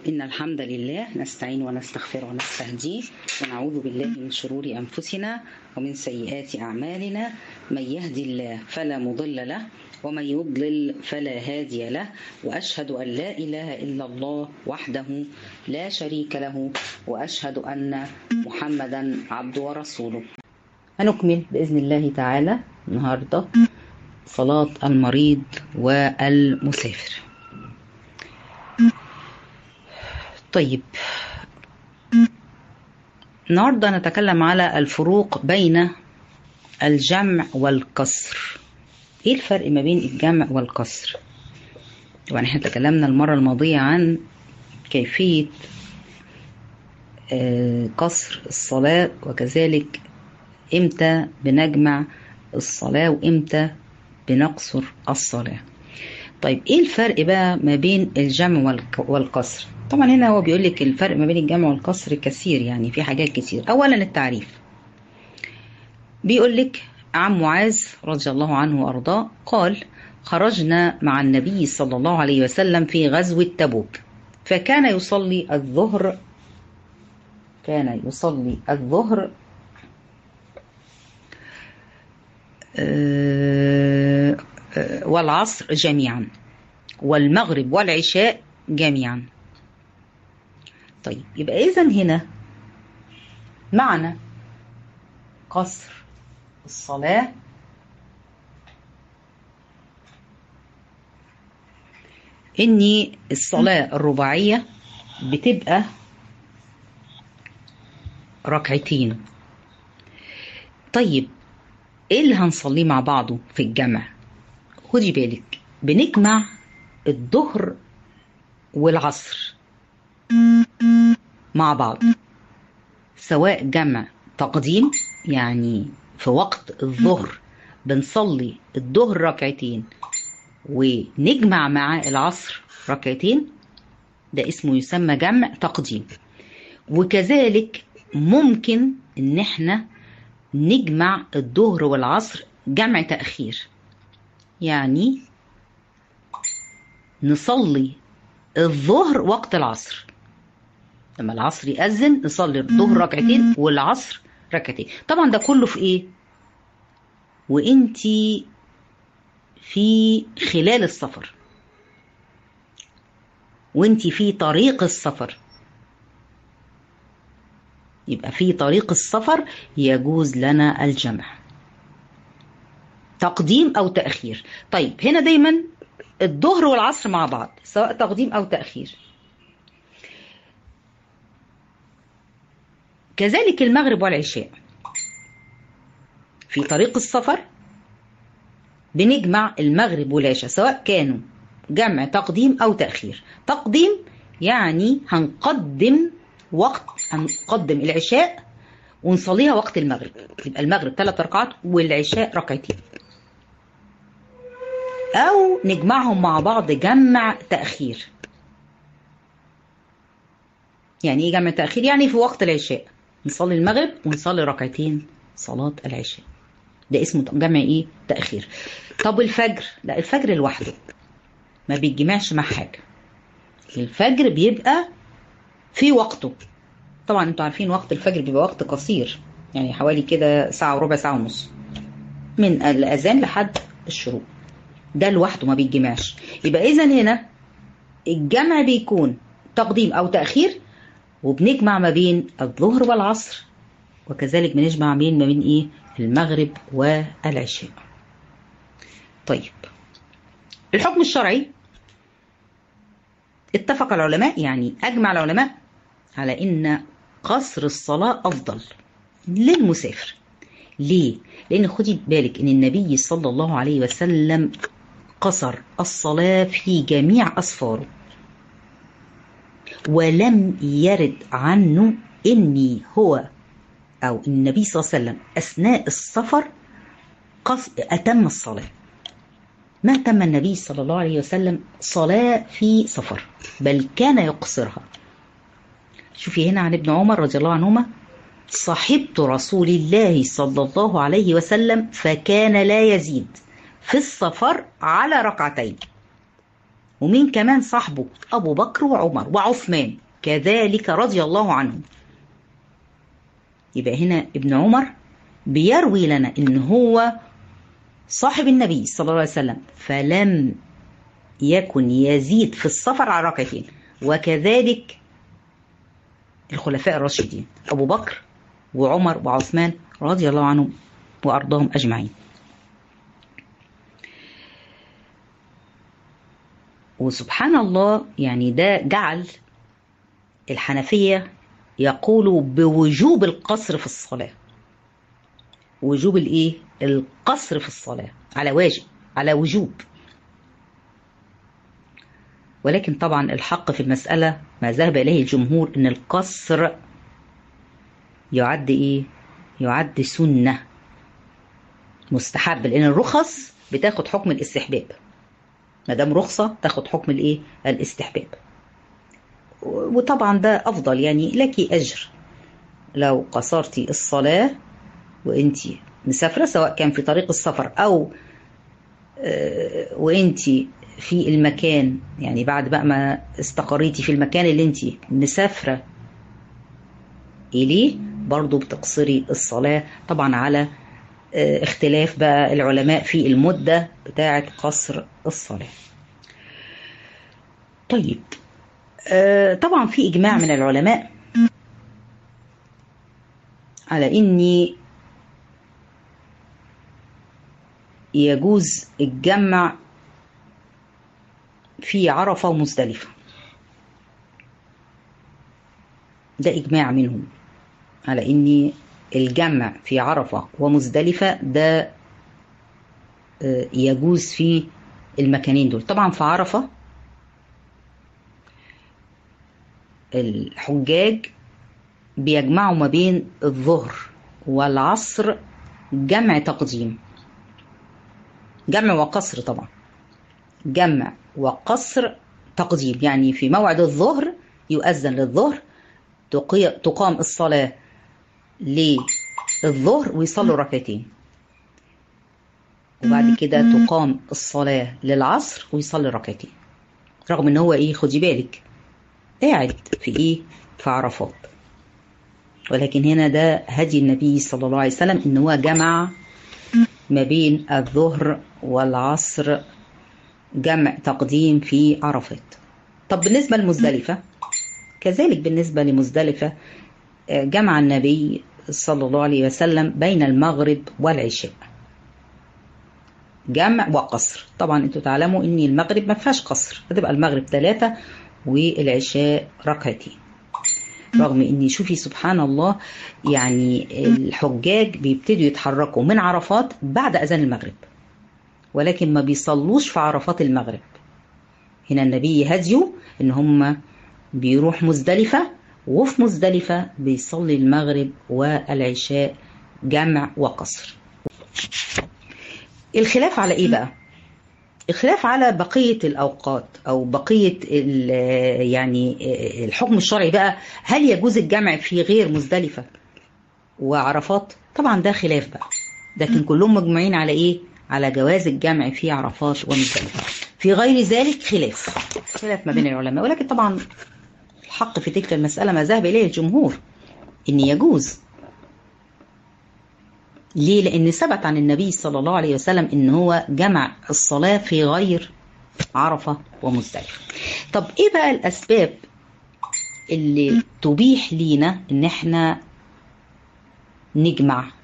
إن الحمد لله نستعين ونستغفر ونستهديه ونعوذ بالله من شرور أنفسنا ومن سيئات أعمالنا من يهدي الله فلا مضل له ومن يضلل فلا هادي له وأشهد أن لا إله إلا الله وحده لا شريك له وأشهد أن محمدا عبده ورسوله هنكمل بإذن الله تعالى النهاردة صلاة المريض والمسافر طيب النهاردة نتكلم على الفروق بين الجمع والكسر ايه الفرق ما بين الجمع والكسر طبعا احنا تكلمنا المرة الماضية عن كيفية كسر الصلاة وكذلك امتى بنجمع الصلاة وامتى بنقصر الصلاة طيب ايه الفرق بقى ما بين الجمع والكسر طبعا هنا هو بيقول لك الفرق ما بين الجمع والكسر كثير يعني في حاجات كتير اولا التعريف بيقول لك عن معاذ رضي الله عنه وارضاه قال خرجنا مع النبي صلى الله عليه وسلم في غزوة تبوك فكان يصلي الظهر كان يصلي الظهر والعصر جميعا والمغرب والعشاء جميعا طيب يبقى اذا هنا معنى قصر الصلاة ان الصلاة الرباعية بتبقى ركعتين طيب ايه اللي هنصليه مع بعضه في الجمع خدي بالك بنجمع الظهر والعصر مع بعض سواء جمع تقديم يعني في وقت الظهر بنصلي الظهر ركعتين ونجمع مع العصر ركعتين ده اسمه يسمى جمع تقديم وكذلك ممكن ان احنا نجمع الظهر والعصر جمع تأخير يعني نصلي الظهر وقت العصر لما العصر يأذن نصلي الظهر ركعتين والعصر ركعتين طبعا ده كله في ايه وانتي في خلال السفر وانتي في طريق السفر يبقى في طريق السفر يجوز لنا الجمع تقديم او تاخير طيب هنا دايما الظهر والعصر مع بعض سواء تقديم او تاخير كذلك المغرب والعشاء في طريق السفر بنجمع المغرب والعشاء سواء كانوا جمع تقديم او تاخير تقديم يعني هنقدم وقت هنقدم العشاء ونصليها وقت المغرب يبقى المغرب ثلاث ركعات والعشاء ركعتين او نجمعهم مع بعض جمع تاخير يعني ايه جمع تاخير يعني في وقت العشاء نصلي المغرب ونصلي ركعتين صلاه العشاء ده اسمه جمع ايه تاخير طب الفجر لا الفجر لوحده ما بيتجمعش مع حاجه الفجر بيبقى في وقته طبعا انتوا عارفين وقت الفجر بيبقى وقت قصير يعني حوالي كده ساعة وربع ساعة ونص من الأذان لحد الشروق ده لوحده ما بيتجمعش يبقى إذا هنا الجمع بيكون تقديم أو تأخير وبنجمع ما بين الظهر والعصر وكذلك بنجمع بين ما بين إيه المغرب والعشاء طيب الحكم الشرعي اتفق العلماء يعني أجمع العلماء على إن قصر الصلاة أفضل للمسافر ليه؟ لأن خدي بالك إن النبي صلى الله عليه وسلم قصر الصلاة في جميع أسفاره ولم يرد عنه إني هو أو النبي صلى الله عليه وسلم أثناء السفر أتم الصلاة ما تم النبي صلى الله عليه وسلم صلاة في سفر بل كان يقصرها شوفي هنا عن ابن عمر رضي الله عنهما صحبت رسول الله صلى الله عليه وسلم فكان لا يزيد في السفر على ركعتين ومين كمان صاحبه أبو بكر وعمر وعثمان كذلك رضي الله عنهم يبقى هنا ابن عمر بيروي لنا ان هو صاحب النبي صلى الله عليه وسلم فلم يكن يزيد في السفر على ركعتين وكذلك الخلفاء الراشدين ابو بكر وعمر وعثمان رضي الله عنهم وارضاهم اجمعين وسبحان الله يعني ده جعل الحنفيه يقولوا بوجوب القصر في الصلاه وجوب الايه القصر في الصلاه على واجب على وجوب ولكن طبعا الحق في المساله ما ذهب اليه الجمهور ان القصر يعد ايه يعد سنه مستحب لان الرخص بتاخد حكم الاستحباب ما دام رخصه تاخد حكم الايه الاستحباب وطبعا ده افضل يعني لك اجر لو قصرتي الصلاه وانت مسافره سواء كان في طريق السفر او وانت في المكان يعني بعد بقى ما استقريتي في المكان اللي انت مسافره اليه برضو بتقصري الصلاه طبعا على اختلاف بقى العلماء في المده بتاعه قصر الصلاه طيب طبعا في اجماع من العلماء على اني يجوز الجمع في عرفة ومزدلفة ده إجماع منهم على إن الجمع في عرفة ومزدلفة ده يجوز في المكانين دول طبعا في عرفة الحجاج بيجمعوا ما بين الظهر والعصر جمع تقديم جمع وقصر طبعا جمع وقصر تقديم يعني في موعد الظهر يؤذن للظهر تقام الصلاة للظهر ويصلوا ركعتين وبعد كده تقام الصلاة للعصر ويصلي ركعتين رغم ان هو ايه خدي بالك قاعد في ايه في عرفات ولكن هنا ده هدي النبي صلى الله عليه وسلم ان هو جمع ما بين الظهر والعصر جمع تقديم في عرفات طب بالنسبة لمزدلفة كذلك بالنسبة لمزدلفة جمع النبي صلى الله عليه وسلم بين المغرب والعشاء جمع وقصر طبعا انتوا تعلموا ان المغرب ما فيهاش قصر هتبقى المغرب ثلاثة والعشاء ركعتين رغم ان شوفي سبحان الله يعني الحجاج بيبتدوا يتحركوا من عرفات بعد اذان المغرب ولكن ما بيصلوش في عرفات المغرب هنا النبي هديه ان هم بيروح مزدلفة وفي مزدلفة بيصلي المغرب والعشاء جمع وقصر الخلاف على ايه بقى الخلاف على بقية الأوقات أو بقية يعني الحكم الشرعي بقى هل يجوز الجمع في غير مزدلفة وعرفات طبعا ده خلاف بقى لكن كلهم مجمعين على إيه على جواز الجمع في عرفات ومزدلفة في غير ذلك خلاف خلاف ما بين العلماء ولكن طبعا الحق في تلك المسألة ما ذهب إليه الجمهور إن يجوز ليه؟ لأن ثبت عن النبي صلى الله عليه وسلم إن هو جمع الصلاة في غير عرفة ومزدلفة. طب إيه بقى الأسباب اللي تبيح لينا إن إحنا نجمع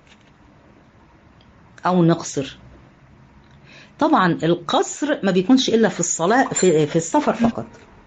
أو نقصر؟ طبعا القصر ما بيكونش إلا في الصلاة في, في السفر فقط.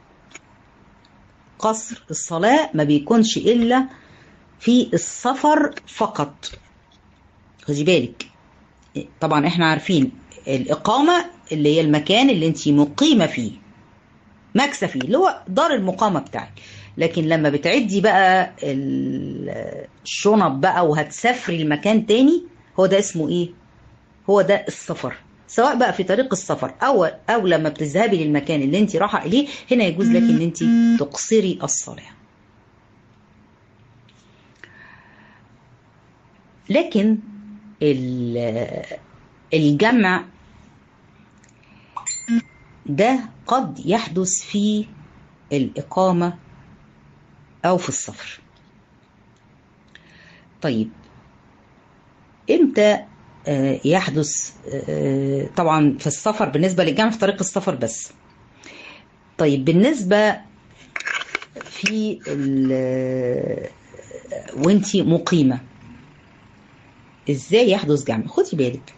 قصر الصلاة ما بيكونش إلا في السفر فقط. خدي بالك طبعا احنا عارفين الإقامة اللي هي المكان اللي انت مقيمة فيه مكسة فيه اللي هو دار المقامة بتاعك لكن لما بتعدي بقى الشنط بقى وهتسافري المكان تاني هو ده اسمه ايه هو ده السفر سواء بقى في طريق السفر او او لما بتذهبي للمكان اللي انت رايحه اليه هنا يجوز لك ان انت تقصري الصلاه لكن الجمع ده قد يحدث في الإقامة أو في السفر طيب امتى يحدث طبعا في السفر بالنسبة للجامعة في طريق السفر بس طيب بالنسبة في وانتي مقيمة ازاي يحدث جمع خدي بالك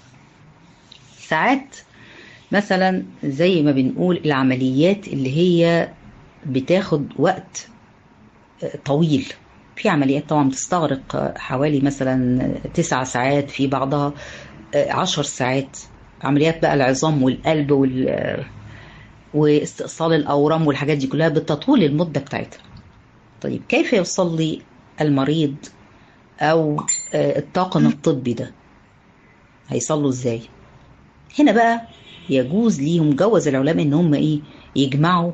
ساعات مثلا زي ما بنقول العمليات اللي هي بتاخد وقت طويل في عمليات طبعا بتستغرق حوالي مثلا تسع ساعات في بعضها عشر ساعات عمليات بقى العظام والقلب وال واستئصال الأورام والحاجات دي كلها بتطول المدة بتاعتها طيب كيف يوصل لي المريض أو الطاقم الطبي ده هيصلوا ازاي هنا بقى يجوز ليهم جوز العلماء ان هم ايه يجمعوا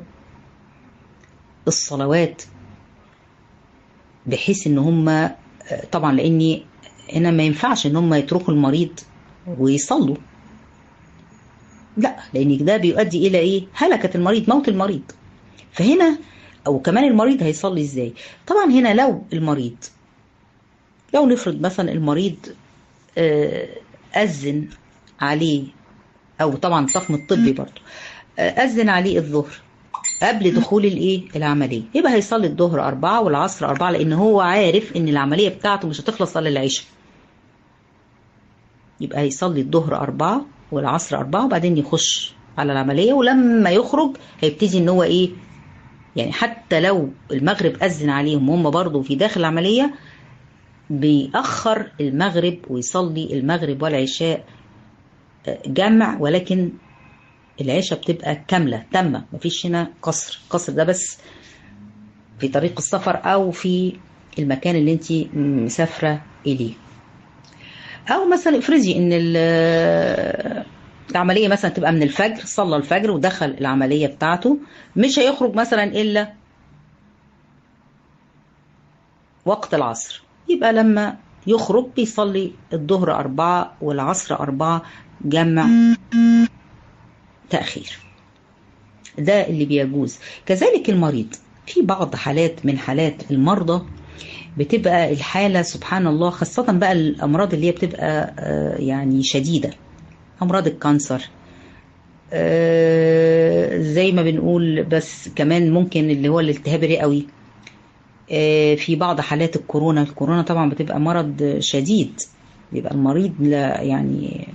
الصلوات بحيث ان هم طبعا لاني هنا ما ينفعش ان هم يتركوا المريض ويصلوا لا لان ده بيؤدي الى ايه هلكه المريض موت المريض فهنا او كمان المريض هيصلي ازاي طبعا هنا لو المريض لو نفرض مثلا المريض اذن عليه او طبعا الطاقم الطبي برضه اذن عليه الظهر قبل دخول الايه العمليه يبقى هيصلي الظهر أربعة والعصر أربعة لان هو عارف ان العمليه بتاعته مش هتخلص الا العشاء يبقى هيصلي الظهر أربعة والعصر أربعة وبعدين يخش على العملية ولما يخرج هيبتدي ان هو ايه يعني حتى لو المغرب أذن عليهم هم برضه في داخل العملية بيأخر المغرب ويصلي المغرب والعشاء جمع ولكن العشاء بتبقى كاملة تامة مفيش هنا قصر قصر ده بس في طريق السفر أو في المكان اللي انت مسافرة إليه أو مثلا افرضي إن العملية مثلا تبقى من الفجر صلى الفجر ودخل العملية بتاعته مش هيخرج مثلا إلا وقت العصر يبقى لما يخرج بيصلي الظهر أربعة والعصر أربعة جمع تأخير ده اللي بيجوز كذلك المريض في بعض حالات من حالات المرضى بتبقى الحالة سبحان الله خاصة بقى الأمراض اللي هي بتبقى يعني شديدة أمراض الكانسر زي ما بنقول بس كمان ممكن اللي هو الالتهاب الرئوي في بعض حالات الكورونا الكورونا طبعا بتبقى مرض شديد بيبقى المريض لا يعني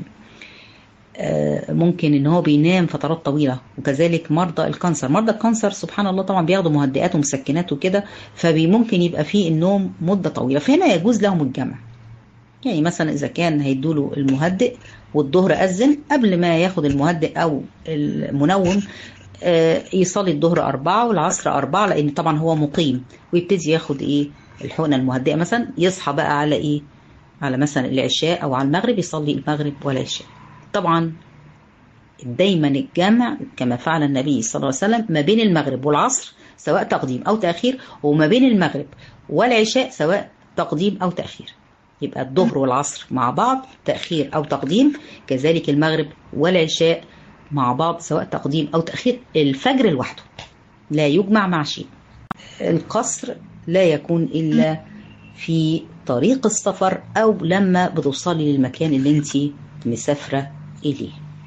ممكن ان هو بينام فترات طويله وكذلك مرضى الكانسر مرضى الكانسر سبحان الله طبعا بياخدوا مهدئات ومسكنات وكده فممكن يبقى فيه النوم مده طويله فهنا يجوز لهم الجمع يعني مثلا اذا كان هيدوا له المهدئ والظهر اذن قبل ما ياخد المهدئ او المنوم يصلي الظهر أربعة والعصر أربعة لأن طبعا هو مقيم ويبتدي ياخد إيه الحقنة المهدئة مثلا يصحى بقى على إيه على مثلا العشاء أو على المغرب يصلي المغرب والعشاء طبعا دايما الجمع كما فعل النبي صلى الله عليه وسلم ما بين المغرب والعصر سواء تقديم أو تأخير وما بين المغرب والعشاء سواء تقديم أو تأخير يبقى الظهر والعصر مع بعض تأخير أو تقديم كذلك المغرب والعشاء مع بعض سواء تقديم أو تأخير الفجر لوحده لا يجمع مع شيء القصر لا يكون إلا في طريق السفر أو لما بتوصلي للمكان اللي انت مسافرة إليه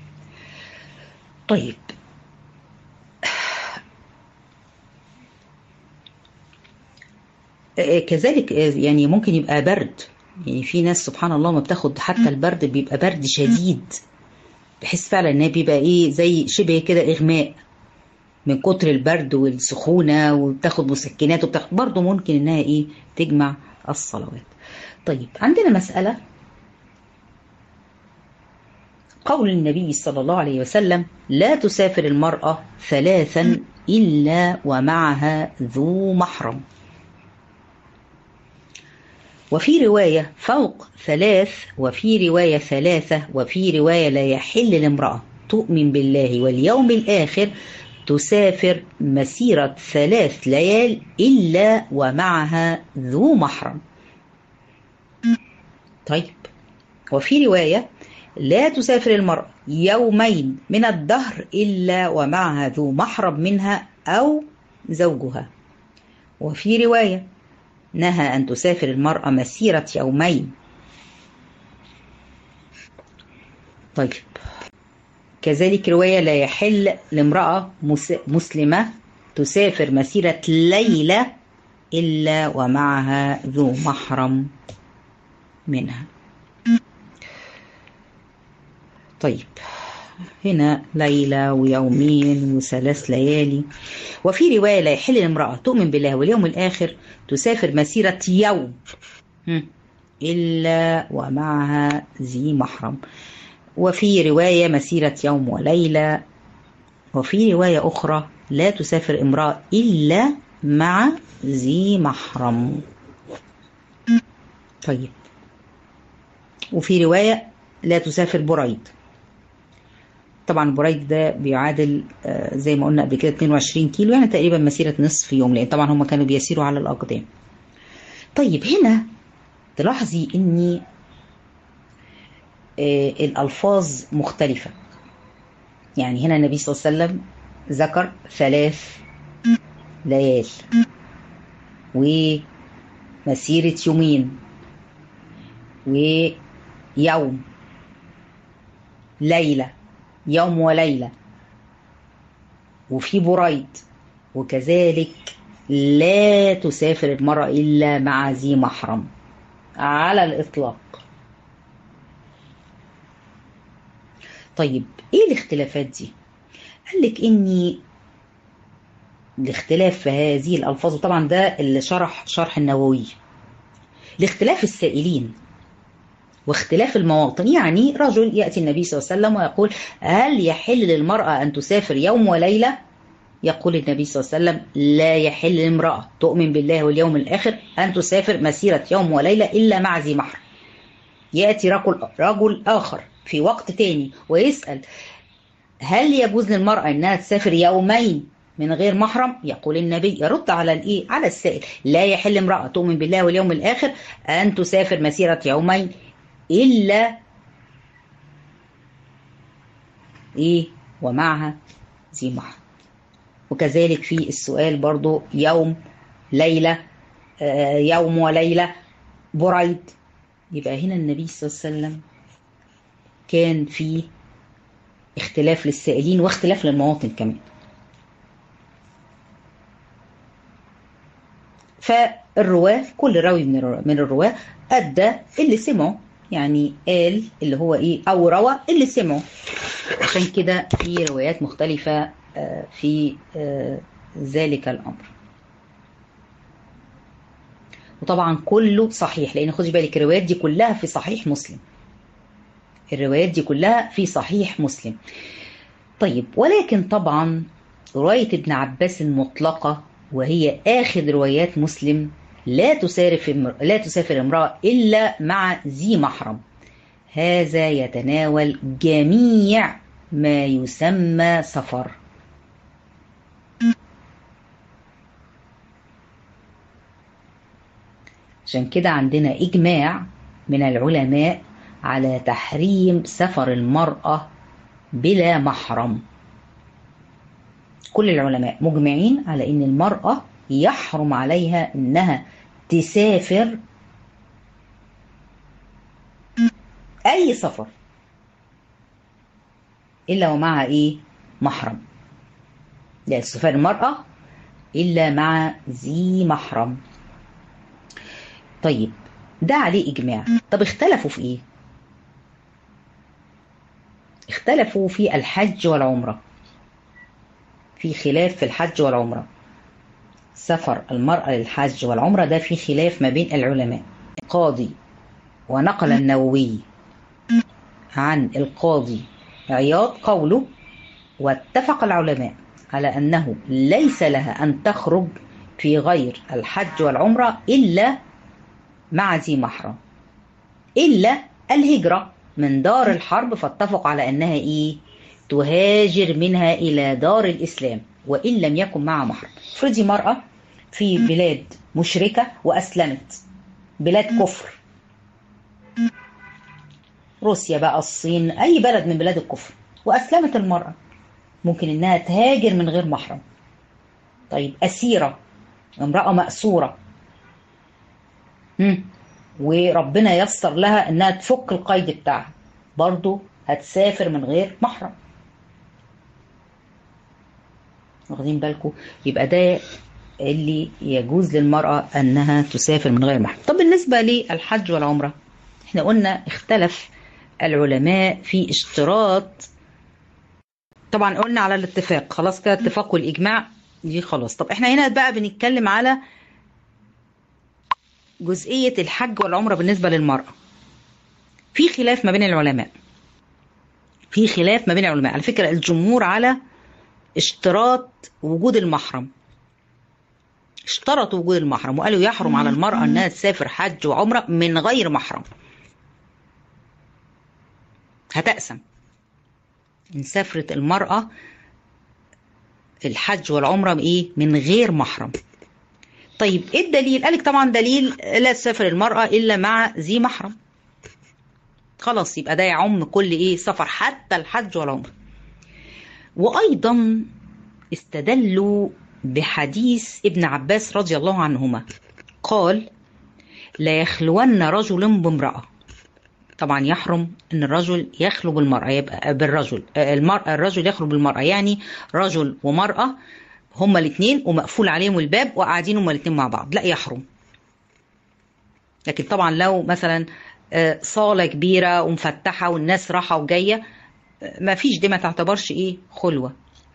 طيب كذلك يعني ممكن يبقى برد يعني في ناس سبحان الله ما بتاخد حتى البرد بيبقى برد شديد بحس فعلا ان بيبقى ايه زي شبه كده اغماء من كتر البرد والسخونه وبتاخد مسكنات وبتاخد برضه ممكن انها ايه تجمع الصلوات طيب عندنا مساله قول النبي صلى الله عليه وسلم لا تسافر المراه ثلاثا الا ومعها ذو محرم وفي رواية فوق ثلاث وفي رواية ثلاثة وفي رواية لا يحل لامرأة تؤمن بالله واليوم الآخر تسافر مسيرة ثلاث ليال إلا ومعها ذو محرم طيب وفي رواية لا تسافر المرأة يومين من الدهر إلا ومعها ذو محرم منها أو زوجها وفي رواية نهى أن تسافر المرأة مسيرة يومين طيب كذلك رواية لا يحل لامرأة مسلمة تسافر مسيرة ليلة إلا ومعها ذو محرم منها طيب هنا ليلة ويومين وثلاث ليالي وفي رواية لا يحل لامرأة تؤمن بالله واليوم الآخر تسافر مسيرة يوم إلا ومعها ذي محرم وفي رواية مسيرة يوم وليلة وفي رواية أخرى لا تسافر امرأة إلا مع ذي محرم طيب وفي رواية لا تسافر بريد طبعا بريد ده بيعادل زي ما قلنا قبل كده 22 كيلو يعني تقريبا مسيرة نصف يوم لأن طبعا هم كانوا بيسيروا على الأقدام طيب هنا تلاحظي إني الألفاظ مختلفة يعني هنا النبي صلى الله عليه وسلم ذكر ثلاث ليال ومسيرة يومين ويوم ليلة يوم وليلة وفي بريد وكذلك لا تسافر المرأة إلا مع ذي محرم على الإطلاق طيب ايه الاختلافات دي قال لك اني الاختلاف في هذه الالفاظ وطبعا ده اللي شرح شرح النووي لاختلاف السائلين واختلاف المواطن يعني رجل ياتي النبي صلى الله عليه وسلم ويقول هل يحل للمراه ان تسافر يوم وليله يقول النبي صلى الله عليه وسلم لا يحل للامراه تؤمن بالله واليوم الاخر ان تسافر مسيره يوم وليله الا مع ذي محرم ياتي رجل رجل اخر في وقت تاني ويسأل هل يجوز للمرأة انها تسافر يومين من غير محرم يقول النبي يرد على الايه على السائل لا يحل امرأة تؤمن بالله واليوم الاخر ان تسافر مسيرة يومين الا ايه ومعها ذي محرم وكذلك في السؤال برضو يوم ليلة آه يوم وليلة بريد يبقى هنا النبي صلى الله عليه وسلم كان في اختلاف للسائلين واختلاف للمواطن كمان فالرواة كل راوي من الرواة أدى اللي سمعه يعني قال اللي هو إيه أو روى اللي سمعه عشان كده في روايات مختلفة في ذلك الأمر وطبعا كله صحيح لأن خدي بالك الروايات دي كلها في صحيح مسلم الروايات دي كلها في صحيح مسلم طيب ولكن طبعا رواية ابن عباس المطلقة وهي آخر روايات مسلم لا تسافر لا تسافر امرأة إلا مع ذي محرم هذا يتناول جميع ما يسمى سفر عشان كده عندنا إجماع من العلماء على تحريم سفر المرأة بلا محرم كل العلماء مجمعين على ان المرأة يحرم عليها انها تسافر اي سفر الا ومعها ايه محرم لا تسافر المرأة الا مع ذي محرم طيب ده عليه اجماع طب اختلفوا في ايه اختلفوا في الحج والعمرة في خلاف في الحج والعمرة سفر المرأة للحج والعمرة ده في خلاف ما بين العلماء قاضي ونقل النووي عن القاضي عياض قوله واتفق العلماء على أنه ليس لها أن تخرج في غير الحج والعمرة إلا مع ذي محرم إلا الهجرة من دار الحرب فاتفقوا على أنها إيه تهاجر منها إلى دار الإسلام وإن لم يكن معها محرم افرضي مرأة في بلاد مشركة وأسلمت بلاد كفر روسيا بقى الصين أي بلد من بلاد الكفر وأسلمت المرأة ممكن إنها تهاجر من غير محرم طيب أسيرة امرأة مأسورة مم. وربنا يسر لها إنها تفك القيد بتاعها برضو هتسافر من غير محرم واخدين بالكم يبقى ده اللي يجوز للمرأة أنها تسافر من غير محرم طب بالنسبة للحج والعمرة احنا قلنا اختلف العلماء في اشتراط طبعا قلنا على الاتفاق خلاص كده اتفاق والإجماع دي خلاص طب احنا هنا بقى بنتكلم على جزئية الحج والعمرة بالنسبة للمرأة في خلاف ما بين العلماء في خلاف ما بين العلماء على فكرة الجمهور على اشتراط وجود المحرم اشترطوا وجود المحرم وقالوا يحرم على المرأة أنها تسافر حج وعمرة من غير محرم هتقسم إن سافرت المرأة الحج والعمرة بإيه؟ من غير محرم طيب إيه الدليل؟ قالك طبعا دليل لا تسافر المرأة إلا مع ذي محرم خلاص يبقى ده يعم كل إيه سفر حتى الحج والعمرة وأيضا استدلوا بحديث ابن عباس رضي الله عنهما قال لا يخلون رجل بامرأة طبعا يحرم ان الرجل يخلو بالمرأة يبقى بالرجل المرأة الرجل يخلو بالمرأة يعني رجل ومرأة هما الاثنين ومقفول عليهم الباب وقاعدين هما الاثنين مع بعض لا يحرم لكن طبعا لو مثلا صالة كبيرة ومفتحة والناس راحة وجاية ما فيش دي ما تعتبرش ايه خلوة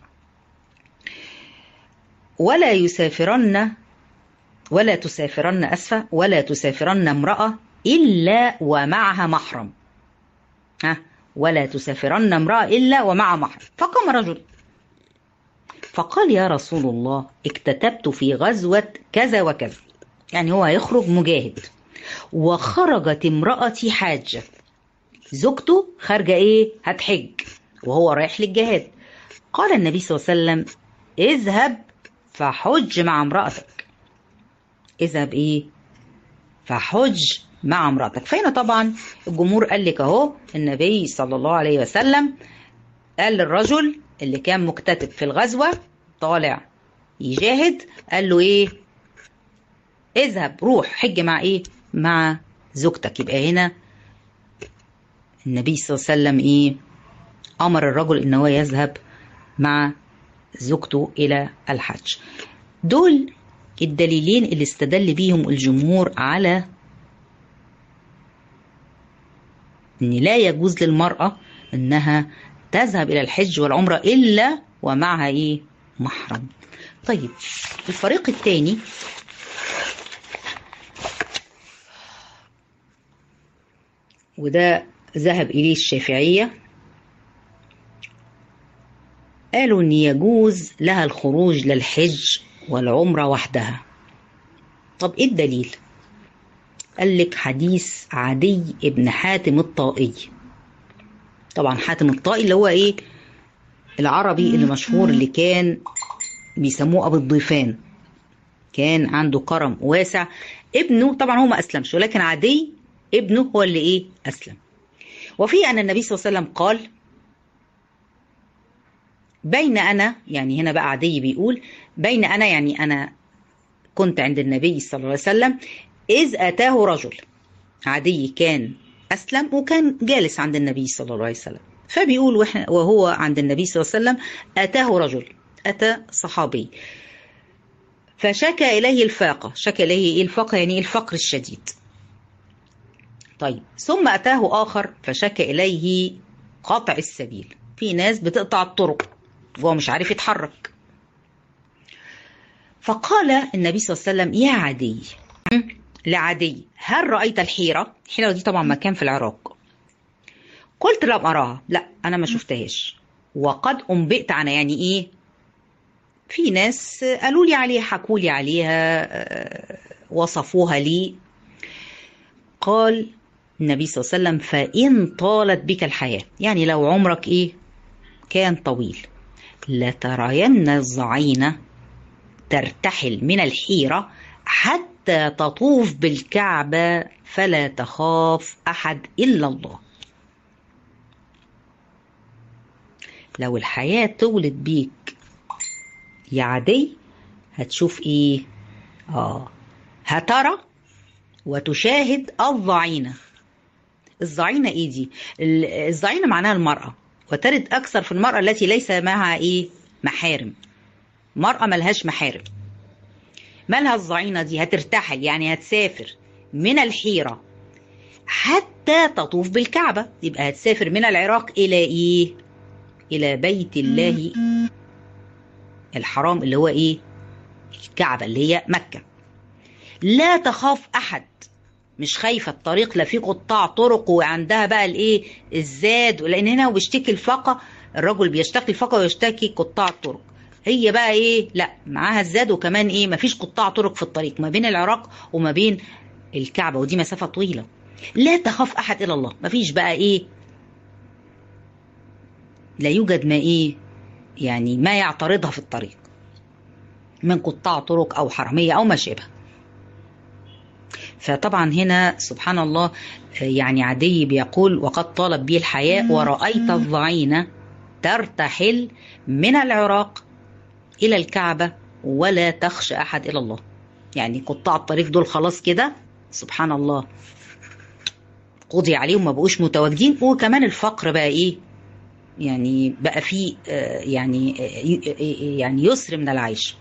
ولا يسافرن ولا تسافرن أسفة ولا تسافرن امرأة إلا ومعها محرم ها ولا تسافرن امرأة إلا ومع محرم فقام رجل فقال يا رسول الله اكتتبت في غزوة كذا وكذا يعني هو هيخرج مجاهد وخرجت امرأتي حاجة زوجته خارجة ايه هتحج وهو رايح للجهاد قال النبي صلى الله عليه وسلم اذهب فحج مع امرأتك اذهب ايه فحج مع امرأتك فهنا طبعا الجمهور قال لك اهو النبي صلى الله عليه وسلم قال للرجل اللي كان مكتتب في الغزوة طالع يجاهد قال له ايه اذهب روح حج مع ايه مع زوجتك يبقى هنا النبي صلى الله عليه وسلم ايه امر الرجل ان هو يذهب مع زوجته الى الحج دول الدليلين اللي استدل بيهم الجمهور على ان لا يجوز للمرأة انها تذهب الى الحج والعمرة الا ومعها ايه محرم طيب الفريق الثاني وده ذهب اليه الشافعيه قالوا ان يجوز لها الخروج للحج والعمره وحدها طب ايه الدليل قال لك حديث عدي ابن حاتم الطائي طبعا حاتم الطائي اللي هو ايه العربي اللي مشهور اللي كان بيسموه ابو الضيفان كان عنده كرم واسع ابنه طبعا هو ما اسلمش ولكن عدي ابنه هو اللي ايه اسلم وفي ان النبي صلى الله عليه وسلم قال بين انا يعني هنا بقى عدي بيقول بين انا يعني انا كنت عند النبي صلى الله عليه وسلم اذ اتاه رجل عدي كان اسلم وكان جالس عند النبي صلى الله عليه وسلم فبيقول وهو عند النبي صلى الله عليه وسلم اتاه رجل اتى صحابي فشكى اليه الفاقه شكى اليه ايه الفاقه يعني الفقر الشديد طيب ثم اتاه اخر فشكى اليه قطع السبيل في ناس بتقطع الطرق وهو مش عارف يتحرك فقال النبي صلى الله عليه وسلم يا عدي لعدي هل رأيت الحيرة الحيرة دي طبعا مكان في العراق قلت لم أراها لا أنا ما شفتهاش وقد أنبئت عنها يعني إيه في ناس قالوا لي عليها حكوا لي عليها وصفوها لي قال النبي صلى الله عليه وسلم فإن طالت بك الحياة يعني لو عمرك إيه كان طويل لترين الظعينة ترتحل من الحيرة حتى تطوف بالكعبة فلا تخاف أحد إلا الله لو الحياة تولد بيك يا عدي هتشوف ايه اه هترى وتشاهد الضعينة الضعينة ايه دي الضعينة معناها المرأة وترد اكثر في المرأة التي ليس معها ايه محارم مرأة ملهاش محارم مالها الضعينة دي هترتحل يعني هتسافر من الحيرة حتى تطوف بالكعبة يبقى هتسافر من العراق إلى إيه؟ إلى بيت الله الحرام اللي هو إيه؟ الكعبة اللي هي مكة لا تخاف أحد مش خايفة الطريق لا فيه قطاع طرق وعندها بقى الإيه؟ الزاد لأن هنا هو بيشتكي الفاقة الرجل بيشتكي الفاقة ويشتكي قطاع الطرق هي بقى ايه لا معاها الزاد وكمان ايه مفيش قطاع طرق في الطريق ما بين العراق وما بين الكعبة ودي مسافة طويلة لا تخاف أحد إلا الله مفيش بقى إيه لا يوجد ما إيه يعني ما يعترضها في الطريق من قطاع طرق أو حرمية أو ما شابه فطبعا هنا سبحان الله يعني عدي بيقول وقد طالت بي الحياة ورأيت الضعينة ترتحل من العراق إلى الكعبة ولا تخشى أحد إلى الله يعني قطاع الطريق دول خلاص كده سبحان الله قضي عليهم ما بقوش متواجدين وكمان الفقر بقى ايه يعني بقى فيه يعني يعني يسر من العيش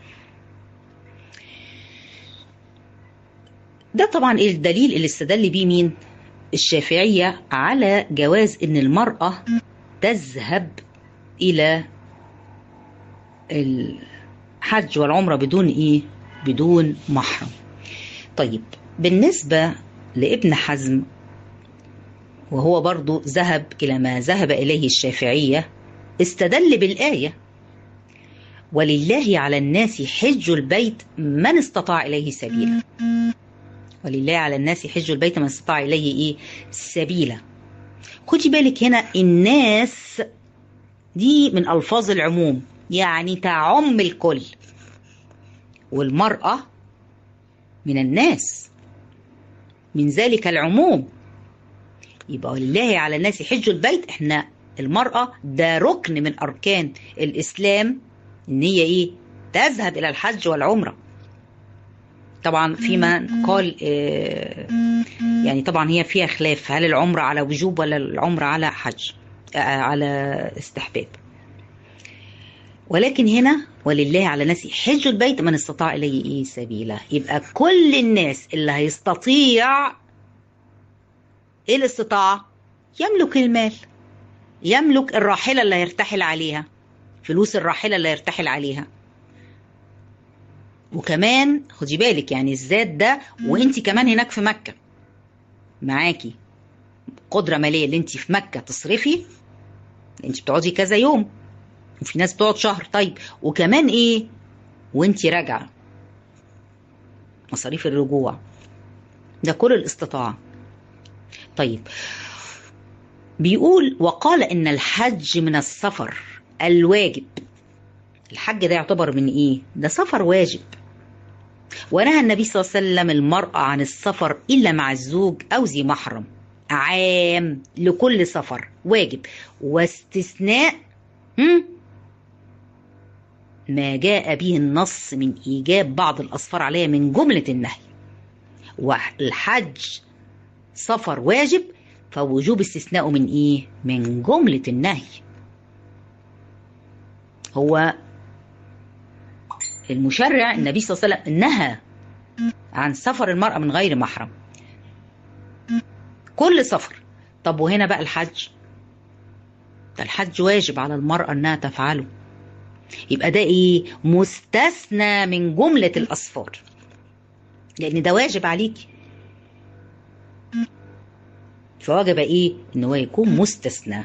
ده طبعا ايه الدليل اللي استدل بيه مين الشافعية على جواز ان المرأة تذهب الى الحج والعمرة بدون ايه بدون محرم طيب بالنسبة لابن حزم وهو برضو ذهب إلى ما ذهب إليه الشافعية استدل بالآية ولله على الناس حج البيت من استطاع إليه سبيلا ولله على الناس حج البيت من استطاع إليه إيه سبيلا خدي بالك هنا الناس دي من ألفاظ العموم يعني تعم الكل والمرأة من الناس من ذلك العموم يبقى ولله على الناس حج البيت احنا المرأة ده ركن من أركان الإسلام إن هي إيه تذهب إلى الحج والعمرة طبعا فيما قال اه يعني طبعا هي فيها خلاف هل العمرة على وجوب ولا العمرة على حج اه على استحباب ولكن هنا ولله على الناس حج البيت من استطاع إليه إيه سبيلا يبقى كل الناس اللي هيستطيع ايه الاستطاعة يملك المال يملك الراحلة اللي هيرتحل عليها فلوس الراحلة اللي هيرتحل عليها وكمان خدي بالك يعني الزاد ده وانت كمان هناك في مكة معاكي قدرة مالية اللي انت في مكة تصرفي انت بتقعدي كذا يوم وفي ناس بتقعد شهر طيب وكمان ايه وانت راجعة مصاريف الرجوع ده كل الاستطاعة طيب بيقول وقال ان الحج من السفر الواجب الحج ده يعتبر من ايه ده سفر واجب ونهى النبي صلى الله عليه وسلم المرأة عن السفر إلا مع الزوج أو ذي محرم عام لكل سفر واجب واستثناء ما جاء به النص من إيجاب بعض الأسفار عليها من جملة النهي والحج سفر واجب فوجوب استثناء من ايه من جملة النهي هو المشرع النبي صلى الله عليه وسلم نهى عن سفر المرأة من غير محرم كل سفر طب وهنا بقى الحج ده الحج واجب على المرأة انها تفعله يبقى ده ايه مستثنى من جملة الأسفار لأن ده واجب عليكي فوجب ايه ان هو يكون مستثنى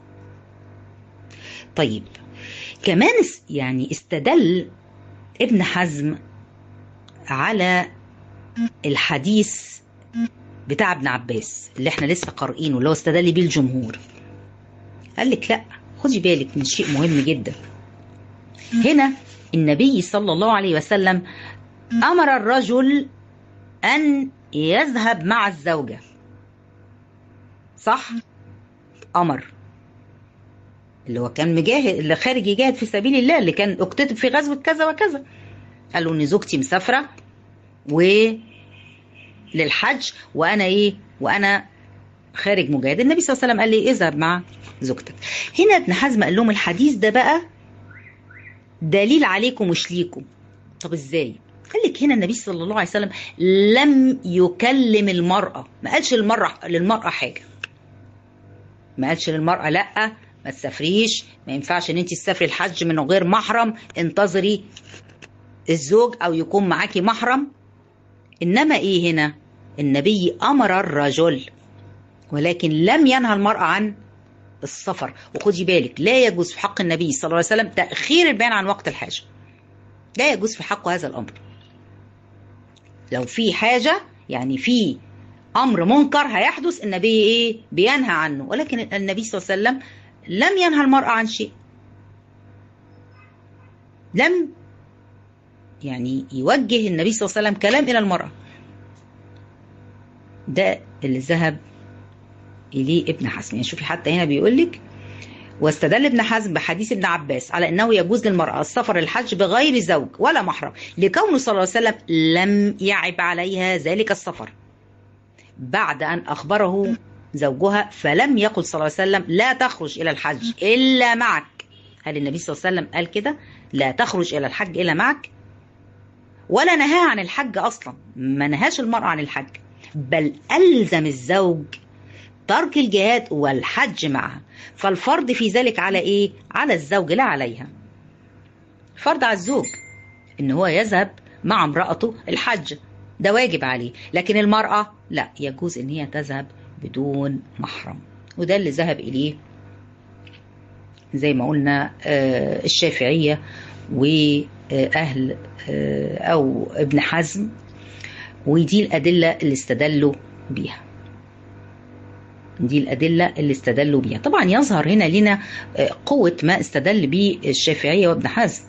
طيب كمان يعني استدل ابن حزم على الحديث بتاع ابن عباس اللي احنا لسه قارئينه اللي هو استدل بيه الجمهور قال لك لا خدي بالك من شيء مهم جدا هنا النبي صلى الله عليه وسلم امر الرجل ان يذهب مع الزوجه صح امر اللي هو كان مجاهد اللي خارج يجاهد في سبيل الله اللي كان اكتتب في غزوه كذا وكذا قال له ان زوجتي مسافره و للحج وانا ايه وانا خارج مجاهد النبي صلى الله عليه وسلم قال لي اذهب مع زوجتك هنا ابن حزم قال لهم الحديث ده بقى دليل عليكم مش ليكم طب ازاي قال لك هنا النبي صلى الله عليه وسلم لم يكلم المرأة ما قالش للمرأة للمرأة حاجة ما قالش للمرأة لا ما تسافريش ما ينفعش ان انت تسافري الحج من غير محرم انتظري الزوج او يكون معاكي محرم انما ايه هنا النبي امر الرجل ولكن لم ينهى المرأة عن السفر وخدي بالك لا يجوز في حق النبي صلى الله عليه وسلم تأخير البيان عن وقت الحاجة لا يجوز في حقه هذا الأمر لو في حاجة يعني في أمر منكر هيحدث النبي إيه بينهى عنه ولكن النبي صلى الله عليه وسلم لم ينهى المرأة عن شيء لم يعني يوجه النبي صلى الله عليه وسلم كلام إلى المرأة ده اللي ذهب إليه ابن حزم يعني شوفي حتى هنا بيقول لك واستدل ابن حزم بحديث ابن عباس على انه يجوز للمراه السفر الحج بغير زوج ولا محرم لكونه صلى الله عليه وسلم لم يعب عليها ذلك السفر بعد ان اخبره زوجها فلم يقل صلى الله عليه وسلم لا تخرج الى الحج الا معك هل النبي صلى الله عليه وسلم قال كده لا تخرج الى الحج الا معك ولا نهاها عن الحج اصلا ما نهاش المراه عن الحج بل الزم الزوج ترك الجهاد والحج معها فالفرض في ذلك على ايه على الزوج لا عليها فرض على الزوج ان هو يذهب مع امرأته الحج ده واجب عليه لكن المرأة لا يجوز ان هي تذهب بدون محرم وده اللي ذهب اليه زي ما قلنا آه الشافعية وأهل آه أو ابن حزم ودي الأدلة اللي استدلوا بيها دي الأدلة اللي استدلوا بيها طبعا يظهر هنا لنا قوة ما استدل به الشافعية وابن حزم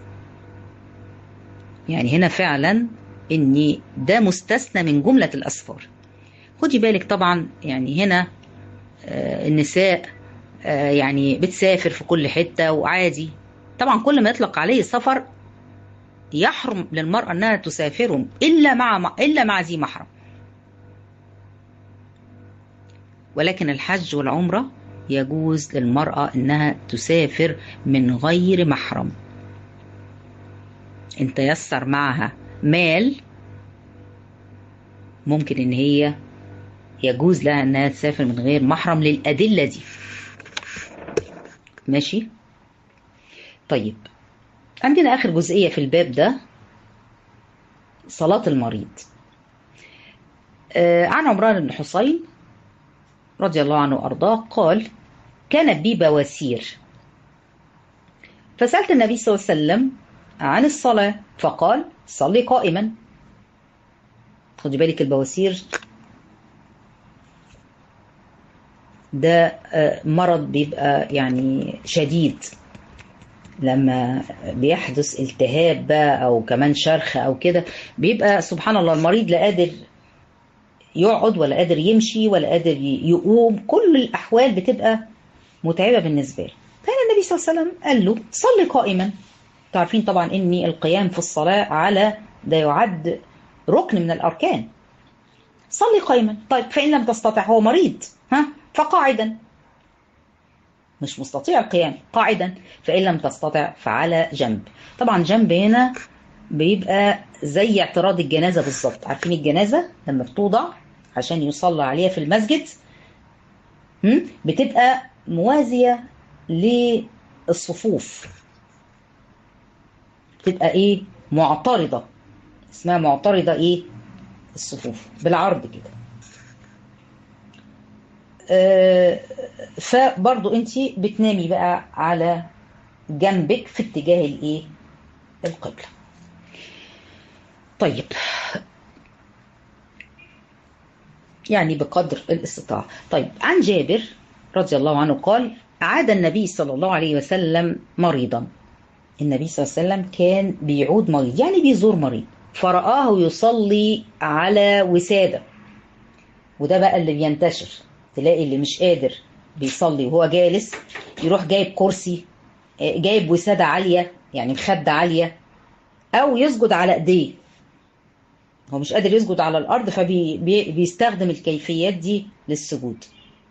يعني هنا فعلا ان ده مستثنى من جملة الأسفار خدي بالك طبعا يعني هنا النساء يعني بتسافر في كل حتة وعادي طبعا كل ما يطلق عليه السفر يحرم للمرأة انها تسافر الا مع الا مع ذي محرم ولكن الحج والعمرة يجوز للمرأة إنها تسافر من غير محرم إن تيسر معها مال ممكن إن هي يجوز لها إنها تسافر من غير محرم للأدلة دي ماشي طيب عندنا آخر جزئية في الباب ده صلاة المريض آه عن عمران بن حصين رضي الله عنه وأرضاه قال كانت بي بواسير فسألت النبي صلى الله عليه وسلم عن الصلاة فقال صلي قائما خدي بالك البواسير ده مرض بيبقى يعني شديد لما بيحدث التهاب بقى او كمان شرخ او كده بيبقى سبحان الله المريض لا قادر يقعد ولا قادر يمشي ولا قادر يقوم كل الأحوال بتبقى متعبة بالنسبة له فهنا النبي صلى الله عليه وسلم قال له صلي قائما تعرفين طبعا ان القيام في الصلاة على ده يعد ركن من الأركان صلي قائما طيب فإن لم تستطع هو مريض ها فقاعدا مش مستطيع القيام قاعدا فإن لم تستطع فعلى جنب طبعا جنب هنا بيبقى زي اعتراض الجنازة بالظبط عارفين الجنازة لما بتوضع عشان يصلى عليها في المسجد بتبقى موازية للصفوف بتبقى ايه معترضة اسمها معترضة ايه الصفوف بالعرض كده آه فبرضو انت بتنامي بقى على جنبك في اتجاه الايه القبله طيب يعني بقدر الاستطاعة طيب عن جابر رضي الله عنه قال عاد النبي صلى الله عليه وسلم مريضا النبي صلى الله عليه وسلم كان بيعود مريض يعني بيزور مريض فرآه يصلي على وسادة وده بقى اللي بينتشر تلاقي اللي مش قادر بيصلي وهو جالس يروح جايب كرسي آه، جايب وسادة عالية يعني مخدة عالية أو يسجد على إيديه هو مش قادر يسجد على الأرض فبيستخدم الكيفيات دي للسجود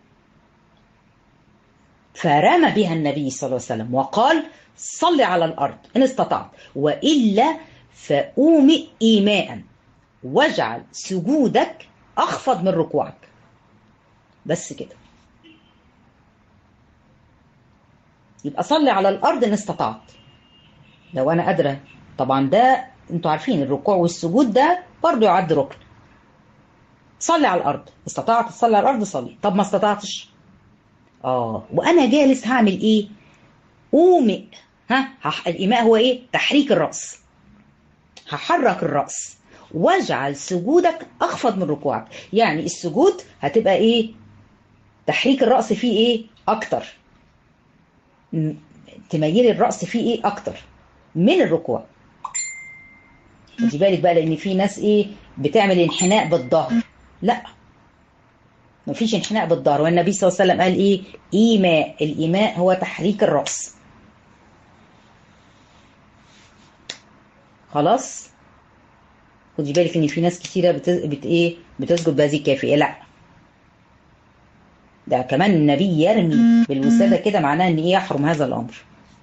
فرمى بها النبي صلى الله عليه وسلم وقال صل على الأرض إن استطعت وإلا فأومئ إيماء واجعل سجودك أخفض من ركوعك بس كده يبقى صلي على الأرض إن استطعت لو أنا قادرة طبعا ده انتوا عارفين الركوع والسجود ده برضه يعد ركن صلي على الأرض استطعت تصلي على الأرض صلي طب ما استطعتش اه وانا جالس هعمل ايه اومئ ها هح- الايماء هو ايه تحريك الراس هحرك الراس واجعل سجودك اخفض من ركوعك يعني السجود هتبقى ايه تحريك الراس فيه ايه اكتر م- تميلي الراس فيه ايه اكتر من الركوع خدي بالك بقى لان في ناس ايه بتعمل انحناء بالظهر لا مفيش انحناء بالظهر والنبي صلى الله عليه وسلم قال ايه ايماء الايماء هو تحريك الراس خلاص خدي بالك ان في ناس كتيره بت... بت... ايه بتسجد بهذه الكيفيه لا ده كمان النبي يرمي بالوساده كده معناه ان ايه يحرم هذا الامر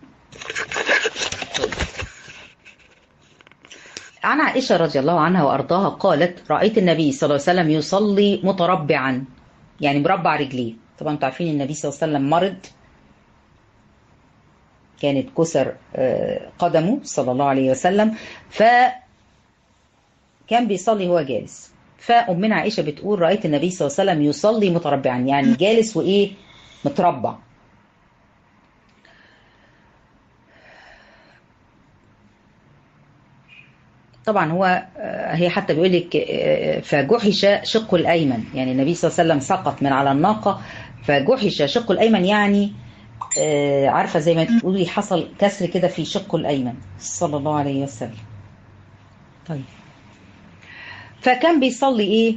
عن عائشة رضي الله عنها وأرضاها قالت رأيت النبي صلى الله عليه وسلم يصلي متربعا يعني مربع رجليه طبعا انتوا عارفين النبي صلى الله عليه وسلم مرض كانت كسر آه، قدمه صلى الله عليه وسلم ف كان بيصلي هو جالس فأمنا عائشة بتقول رأيت النبي صلى الله عليه وسلم يصلي متربعا يعني جالس وإيه متربع طبعا هو آه، هي حتى بيقول لك آه، فجحش شقه الايمن يعني النبي صلى الله عليه وسلم سقط من على الناقه فجحش شقه الايمن يعني آه، عارفه زي ما تقولي حصل كسر كده في شقه الايمن صلى الله عليه وسلم طيب فكان بيصلي ايه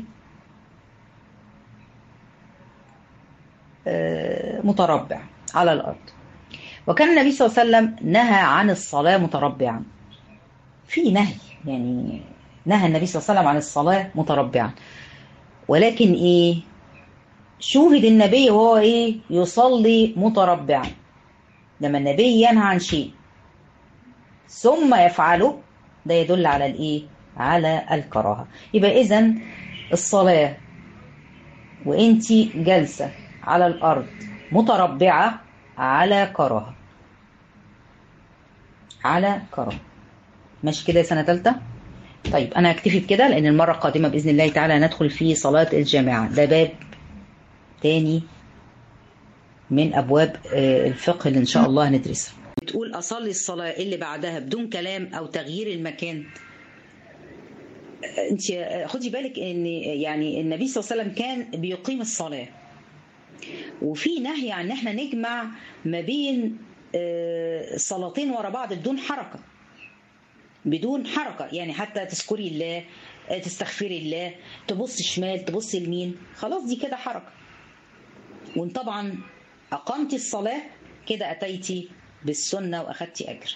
آه، متربع على الارض وكان النبي صلى الله عليه وسلم نهى عن الصلاه متربعا في نهي يعني نهى النبي صلى الله عليه وسلم عن الصلاة متربعا ولكن ايه شوهد النبي وهو ايه يصلي متربعا لما النبي ينهى عن شيء ثم يفعله ده يدل على الايه على الكراهة يبقى اذا الصلاة وانتي جالسة على الارض متربعة على كراهة على كراهة ماشي كده يا سنة تالتة طيب أنا هكتفي بكده لأن المرة القادمة بإذن الله تعالى ندخل في صلاة الجامعة ده باب تاني من أبواب آه، الفقه اللي إن شاء الله هندرسها بتقول أصلي الصلاة اللي بعدها بدون كلام أو تغيير المكان انت خدي بالك ان يعني النبي صلى الله عليه وسلم كان بيقيم الصلاه وفي نهي عن ان احنا نجمع ما بين آه، صلاتين ورا بعض بدون حركه بدون حركة يعني حتى تذكري الله آه، تستغفري الله تبص شمال تبص يمين خلاص دي كده حركة وان طبعا أقمتي الصلاة كده أتيتي بالسنة وأخدتي أجر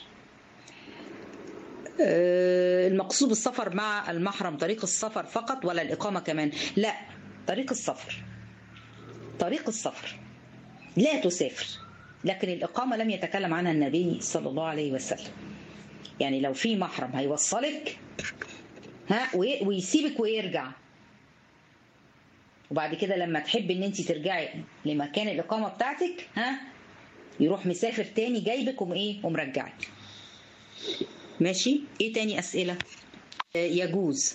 آه، المقصود بالسفر مع المحرم طريق السفر فقط ولا الإقامة كمان لا طريق السفر طريق السفر لا تسافر لكن الإقامة لم يتكلم عنها النبي صلى الله عليه وسلم يعني لو في محرم هيوصلك ها وي- ويسيبك ويرجع وبعد كده لما تحب ان انت ترجعي لمكان الاقامه بتاعتك ها يروح مسافر تاني جايبك وم ايه ومرجعك ماشي ايه تاني اسئله آه، يجوز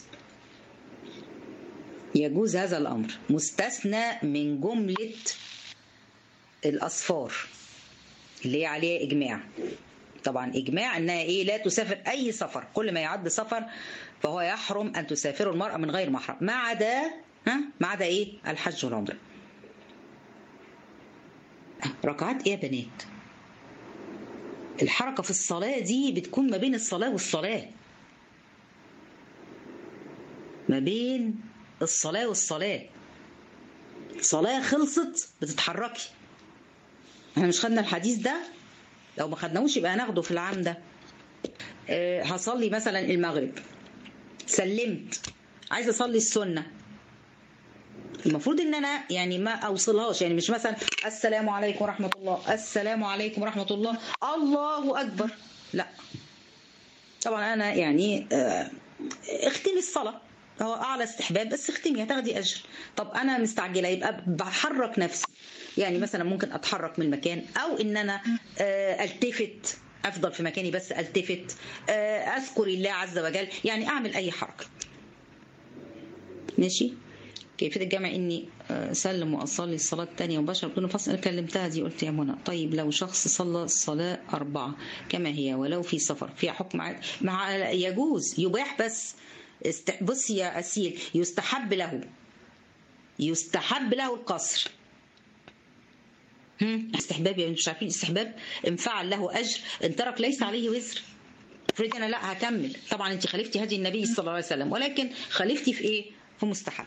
يجوز هذا الامر مستثنى من جمله الاصفار اللي هي عليها اجماع طبعا اجماع انها ايه لا تسافر اي سفر كل ما يعد سفر فهو يحرم ان تسافر المراه من غير محرم ما عدا ها ما عدا ايه الحج والعمره ركعات ايه يا بنات الحركه في الصلاه دي بتكون ما بين الصلاه والصلاه ما بين الصلاه والصلاه صلاه خلصت بتتحركي احنا مش خدنا الحديث ده لو ما خدناهوش يبقى هناخده في العام ده أه هصلي مثلا المغرب سلمت عايزه اصلي السنه المفروض ان انا يعني ما اوصلهاش يعني مش مثلا السلام عليكم ورحمه الله السلام عليكم ورحمه الله الله اكبر لا طبعا انا يعني أه اختمي الصلاه هو اعلى استحباب بس اختمي هتاخدي اجر طب انا مستعجله يبقى بحرك نفسي يعني مثلا ممكن اتحرك من المكان او ان انا التفت افضل في مكاني بس التفت اذكر الله عز وجل يعني اعمل اي حركه ماشي كيفية الجمع اني اسلم واصلي الصلاه الثانيه مباشره بدون فصل انا كلمتها دي قلت يا منى طيب لو شخص صلى الصلاه اربعه كما هي ولو في سفر فيها حكم مع يجوز يباح بس بصي يا اسيل يستحب له يستحب له القصر استحباب يعني مش عارفين استحباب ان فعل له اجر ان ترك ليس عليه وزر افرضي انا لا هكمل طبعا انت خالفتي هدي النبي صلى الله عليه وسلم ولكن خالفتي في ايه في مستحب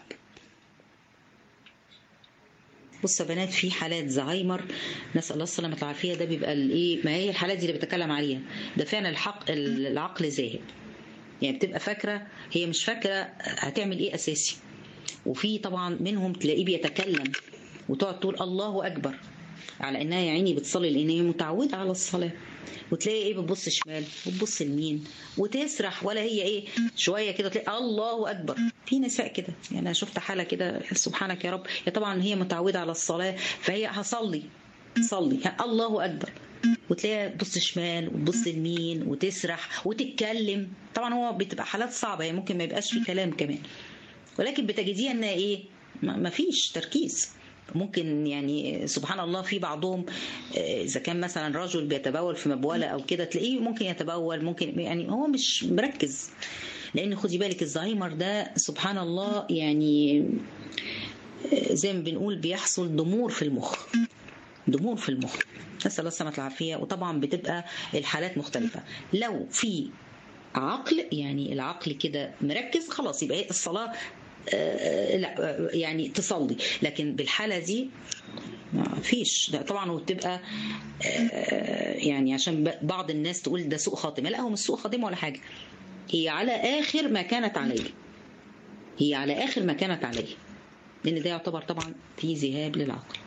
بص يا بنات في حالات زهايمر نسال الله السلامه والعافيه ده بيبقى الايه ما هي الحالات دي اللي بتكلم عليها ده فعلا الحق العقل ذاهب يعني بتبقى فاكره هي مش فاكره هتعمل ايه اساسي وفي طبعا منهم تلاقيه بيتكلم وتقعد تقول الله اكبر على انها يا عيني بتصلي لان هي متعوده على الصلاه وتلاقي ايه بتبص شمال وتبص يمين وتسرح ولا هي ايه شويه كده تلاقي الله اكبر في نساء كده يعني انا شفت حاله كده سبحانك يا رب هي طبعا هي متعوده على الصلاه فهي هصلي صلي الله اكبر وتلاقيها تبص شمال وتبص يمين وتسرح وتتكلم طبعا هو بتبقى حالات صعبه يعني ممكن ما يبقاش في كلام كمان ولكن بتجديها انها ايه ما فيش تركيز ممكن يعني سبحان الله في بعضهم اذا كان مثلا رجل بيتبول في مبوله او كده تلاقيه ممكن يتبول ممكن يعني هو مش مركز لان خدي بالك الزهايمر ده سبحان الله يعني زي ما بنقول بيحصل ضمور في المخ ضمور في المخ نسال الله السلامه والعافيه وطبعا بتبقى الحالات مختلفه لو في عقل يعني العقل كده مركز خلاص يبقى الصلاه آه لا يعني تصلي لكن بالحالة دي ما فيش ده طبعا وتبقى آه يعني عشان بعض الناس تقول ده سوء خاتمة لا هو مش سوء خاتمة ولا حاجة هي على آخر ما كانت عليه هي على آخر ما كانت عليه لأن ده يعتبر طبعا في ذهاب للعقل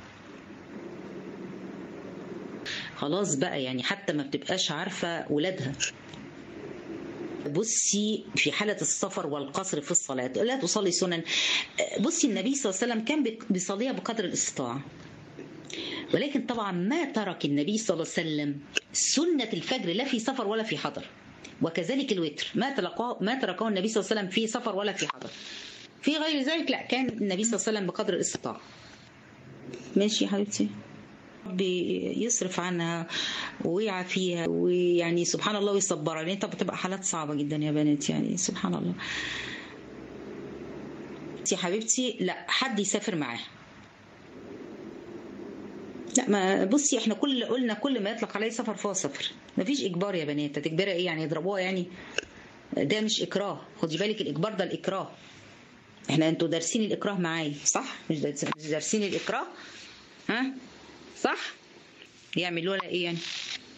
خلاص بقى يعني حتى ما بتبقاش عارفة ولادها بصي في حالة السفر والقصر في الصلاة لا تصلي سنن بصي النبي صلى الله عليه وسلم كان بيصليها بقدر الاستطاعة ولكن طبعا ما ترك النبي صلى الله عليه وسلم سنة الفجر لا في سفر ولا في حضر وكذلك الوتر ما تلقاه ما تركه النبي صلى الله عليه وسلم في سفر ولا في حضر في غير ذلك لا كان النبي صلى الله عليه وسلم بقدر الاستطاعة ماشي يا حبيبتي بيصرف عنها ويعافيها ويعني سبحان الله ويصبرها لان طب بتبقى حالات صعبه جدا يا بنات يعني سبحان الله يا حبيبتي لا حد يسافر معاها لا ما بصي احنا كل قلنا كل ما يطلق عليه سفر فهو سفر مفيش اجبار يا بنات هتجبرها ايه يعني يضربوها يعني ده مش اكراه خدي بالك الاجبار ده الاكراه احنا انتوا دارسين الاكراه معايا صح مش دارسين الاكراه ها صح يعملوا لها ايه يعني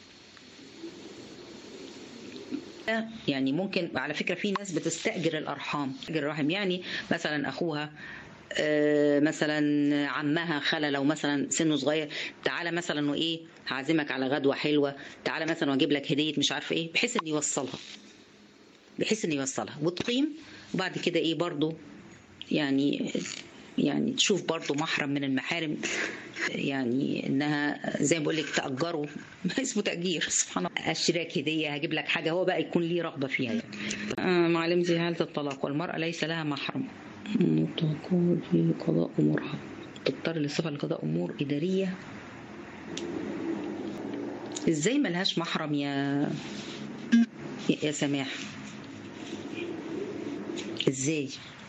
يعني ممكن على فكره في ناس بتستاجر الارحام تستاجر الرحم يعني مثلا اخوها مثلا عمها خالة لو مثلا سنه صغير تعالى مثلا وايه هعزمك على غدوه حلوه تعالى مثلا واجيب لك هديه مش عارفه ايه بحيث ان يوصلها بحيث ان يوصلها وتقيم وبعد كده ايه برضو يعني يعني تشوف برضو محرم من المحارم يعني انها زي ما بقول لك تاجره اسمه تاجير سبحان الله اشتراك هديه هجيب لك حاجه هو بقى يكون ليه رغبه فيها يعني آه معلمتي حاله الطلاق والمراه ليس لها محرم تقول في قضاء امورها تضطر للسفر لقضاء امور اداريه ازاي ملهاش محرم يا يا سماح ازاي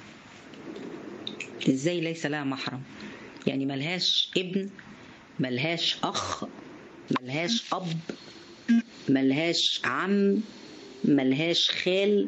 ازاي ليس لها محرم يعني ملهاش ابن ملهاش اخ ملهاش اب ملهاش عم ملهاش خال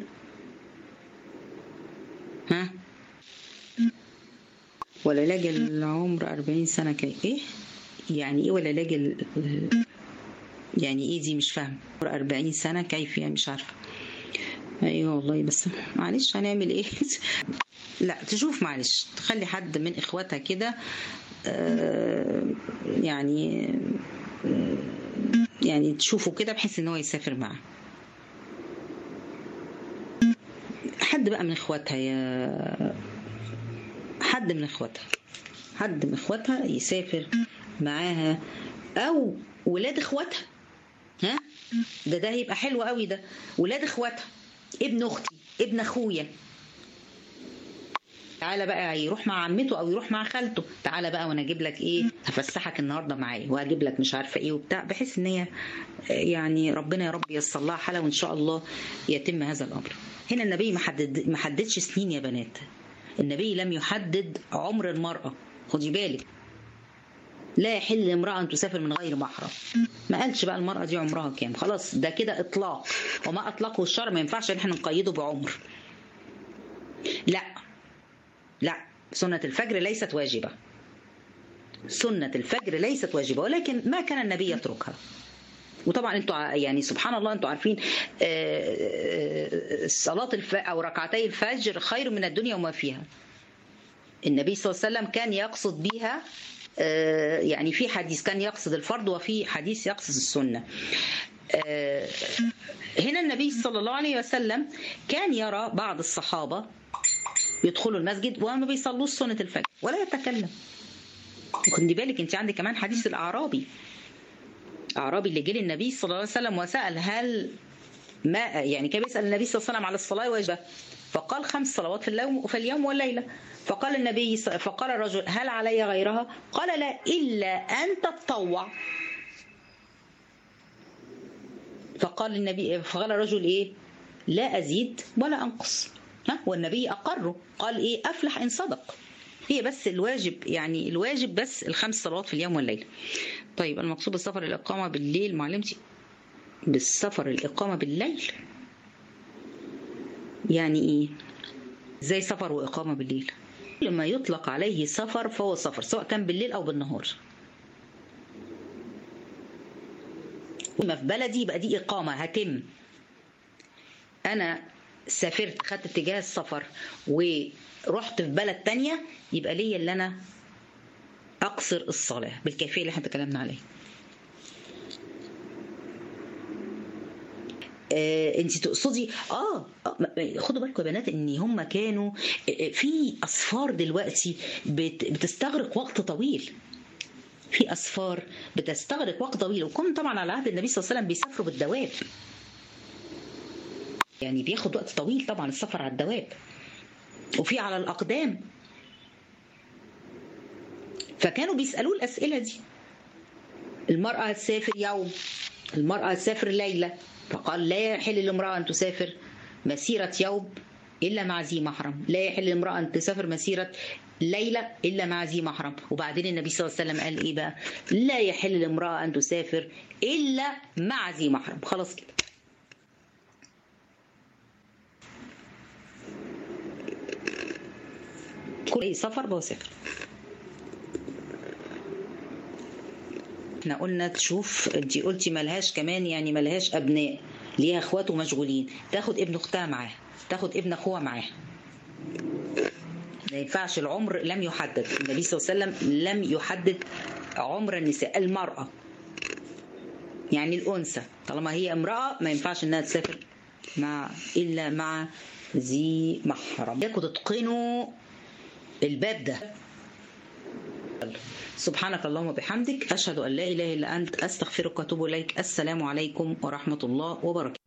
ها ولا لاجل العمر أربعين سنة كي إيه يعني ايه والعلاج ال... يعني ايه دي مش فاهمه 40 سنه كيف يعني مش عارفه ايوه والله بس معلش هنعمل ايه لا تشوف معلش تخلي حد من اخواتها كده آه يعني آه يعني تشوفه كده بحيث ان هو يسافر معاه حد بقى من اخواتها يا حد من اخواتها حد من اخواتها يسافر معاها او ولاد اخواتها ها ده ده هيبقى حلو قوي ده ولاد اخواتها ابن اختي ابن اخويا تعالى بقى يروح مع عمته او يروح مع خالته تعالى بقى وانا اجيب لك ايه هفسحك النهارده معايا وهجيب لك مش عارفه ايه وبتاع بحيث ان هي يعني ربنا يا رب ييسر لها حاله وان شاء الله يتم هذا الامر هنا النبي ما حدد ما حددش سنين يا بنات النبي لم يحدد عمر المراه خدي بالك لا يحل لامرأة أن تسافر من غير محرم ما قالش بقى المرأة دي عمرها كام خلاص ده كده إطلاق وما أطلقه الشرع ما ينفعش إن احنا نقيده بعمر لا لا سنة الفجر ليست واجبة سنة الفجر ليست واجبة ولكن ما كان النبي يتركها وطبعا انتوا يعني سبحان الله انتوا عارفين صلاة الف او ركعتي الفجر خير من الدنيا وما فيها النبي صلى الله عليه وسلم كان يقصد بها يعني في حديث كان يقصد الفرض وفي حديث يقصد السنة هنا النبي صلى الله عليه وسلم كان يرى بعض الصحابة يدخلوا المسجد وما بيصلوش سنة الفجر ولا يتكلم خدي بالك انت عندك كمان حديث الأعرابي أعرابي اللي جه للنبي صلى الله عليه وسلم وسأل هل ما يعني كان بيسأل النبي صلى الله عليه وسلم على الصلاة واجبة فقال خمس صلوات في اليوم في اليوم والليلة فقال النبي فقال الرجل هل علي غيرها قال لا إلا أن تتطوع فقال النبي فقال الرجل إيه لا أزيد ولا أنقص ها والنبي أقره قال إيه أفلح إن صدق هي بس الواجب يعني الواجب بس الخمس صلوات في اليوم والليلة طيب المقصود بالسفر الإقامة بالليل معلمتي بالسفر الإقامة بالليل يعني إيه زي سفر وإقامة بالليل لما يطلق عليه سفر فهو سفر سواء كان بالليل أو بالنهار ما في بلدي يبقى دي إقامة هتم أنا سافرت خدت اتجاه السفر ورحت في بلد تانية يبقى ليا اللي أنا أقصر الصلاة بالكيفية اللي احنا تكلمنا عليها آه انت تقصدي اه, آه خدوا بالكم يا بنات ان هم كانوا آه في اسفار دلوقتي بت بتستغرق وقت طويل في اسفار بتستغرق وقت طويل وكم طبعا على عهد النبي صلى الله عليه وسلم بيسافروا بالدواب يعني بياخد وقت طويل طبعا السفر على الدواب وفي على الاقدام فكانوا بيسالوه الاسئله دي المراه هتسافر يوم المراه هتسافر ليله فقال لا يحل لامرأة أن تسافر مسيرة يوم إلا مع ذي محرم لا يحل لامرأة أن تسافر مسيرة ليلة إلا مع ذي محرم وبعدين النبي صلى الله عليه وسلم قال إيه بقى لا يحل لامرأة أن تسافر إلا مع ذي محرم خلاص كده كل أي سفر بسافر احنا قلنا تشوف انت قلتي ملهاش كمان يعني ملهاش ابناء ليها اخواته مشغولين تاخد ابن اختها معاها تاخد ابن اخوها معاها ما ينفعش العمر لم يحدد النبي صلى الله عليه وسلم لم يحدد عمر النساء المرأة يعني الأنثى طالما هي امرأة ما ينفعش انها تسافر مع إلا مع ذي محرم ياكم تتقنوا الباب ده سبحانك اللهم وبحمدك أشهد أن لا إله إلا أنت أستغفرك وأتوب إليك السلام عليكم ورحمة الله وبركاته